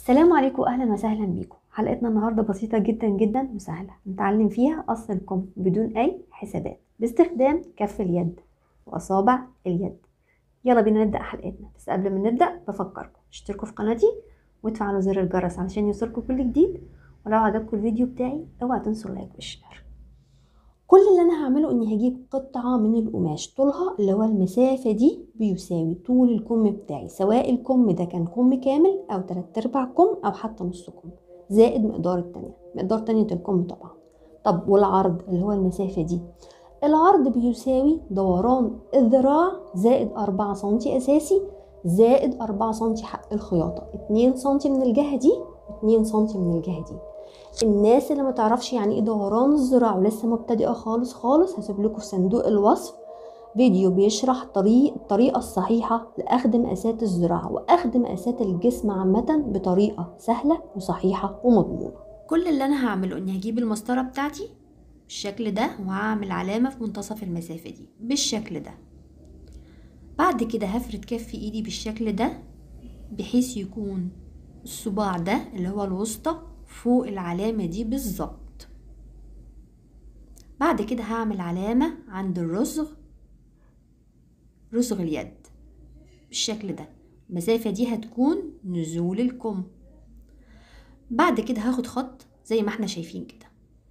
السلام عليكم واهلا وسهلا بيكم حلقتنا النهارده بسيطه جدا جدا وسهله نتعلم فيها قص الكم بدون اي حسابات باستخدام كف اليد واصابع اليد يلا بينا نبدا حلقتنا بس قبل ما نبدا بفكركم اشتركوا في قناتي وتفعلوا زر الجرس علشان يوصلكم كل جديد ولو عجبكم الفيديو بتاعي اوعوا تنسوا اللايك والشير كل اللي انا هعمله اني هجيب قطعة من القماش طولها اللي هو المسافة دي بيساوي طول الكم بتاعي سواء الكم ده كان كم كامل او تلات ارباع كم او حتى نص كم زائد مقدار التانية مقدار تانية الكم طبعا طب والعرض اللي هو المسافة دي العرض بيساوي دوران الذراع زائد أربعة سنتي أساسي زائد أربعة سنتي حق الخياطة اتنين سنتي من الجهة دي واتنين سنتي من الجهة دي الناس اللي ما تعرفش يعني ايه دوران الذراع ولسه مبتدئه خالص خالص هسيب لكم في صندوق الوصف فيديو بيشرح طريق الطريقه الصحيحه لاخذ مقاسات الذراع واخذ مقاسات الجسم عامه بطريقه سهله وصحيحه ومضمونه كل اللي انا هعمله اني هجيب المسطره بتاعتي بالشكل ده وهعمل علامه في منتصف المسافه دي بالشكل ده بعد كده هفرد كف ايدي بالشكل ده بحيث يكون الصباع ده اللي هو الوسطى فوق العلامة دي بالظبط بعد كده هعمل علامة عند الرسغ رسغ اليد بالشكل ده المسافة دي هتكون نزول الكم بعد كده هاخد خط زي ما احنا شايفين كده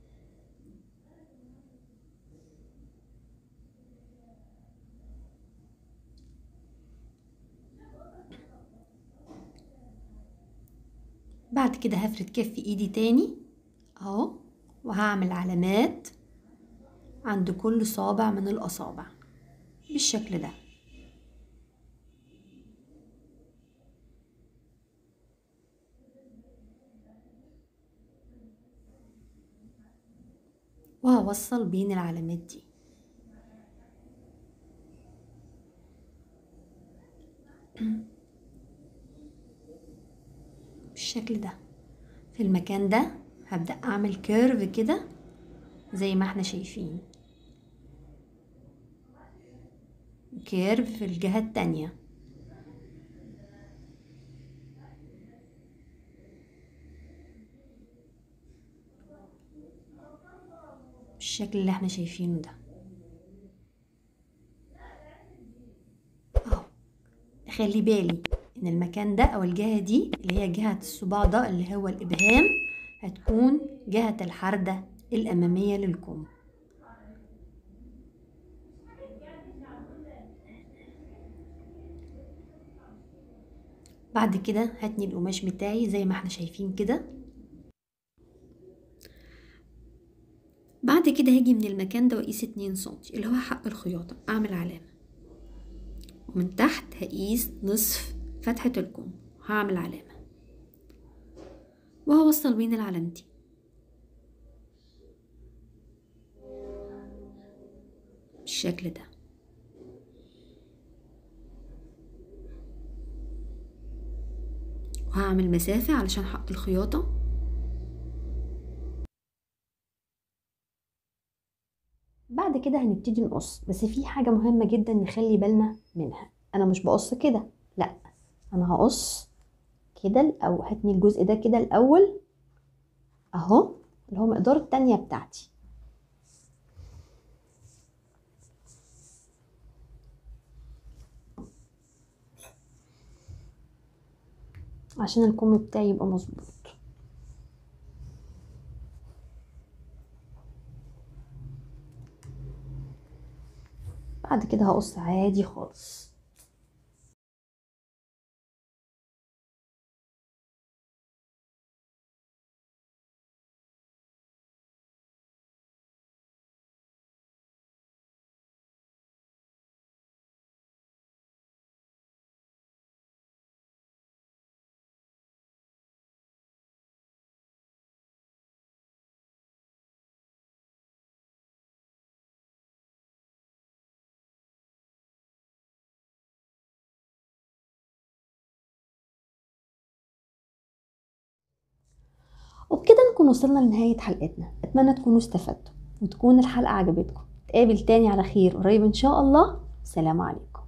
بعد كده هفرد كف ايدي تاني اهو وهعمل علامات عند كل صابع من الاصابع بالشكل ده وهوصل بين العلامات دي بالشكل ده في المكان ده هبدأ أعمل كيرف كده زي ما احنا شايفين كيرف في الجهة التانية بالشكل اللي احنا شايفينه ده اهو خلي بالي ان المكان ده او الجهة دي اللي هي جهة الصباع ده اللي هو الابهام هتكون جهة الحردة الامامية للكم بعد كده هتني القماش بتاعي زي ما احنا شايفين كده بعد كده هاجي من المكان ده واقيس اتنين سنتي اللي هو حق الخياطة اعمل علامة ومن تحت هقيس نصف فتحة الكم هعمل علامة وهوصل بين العلامتين بالشكل ده وهعمل مسافة علشان حق الخياطة بعد كده هنبتدي نقص بس في حاجة مهمة جدا نخلي بالنا منها أنا مش بقص كده لأ انا هقص كده او هتني الجزء ده كده الاول اهو اللي هو مقدار التانية بتاعتي عشان الكم بتاعي يبقى مظبوط بعد كده هقص عادي خالص وبكده نكون وصلنا لنهاية حلقتنا أتمنى تكونوا استفدتوا وتكون الحلقة عجبتكم نتقابل تاني على خير قريب إن شاء الله سلام عليكم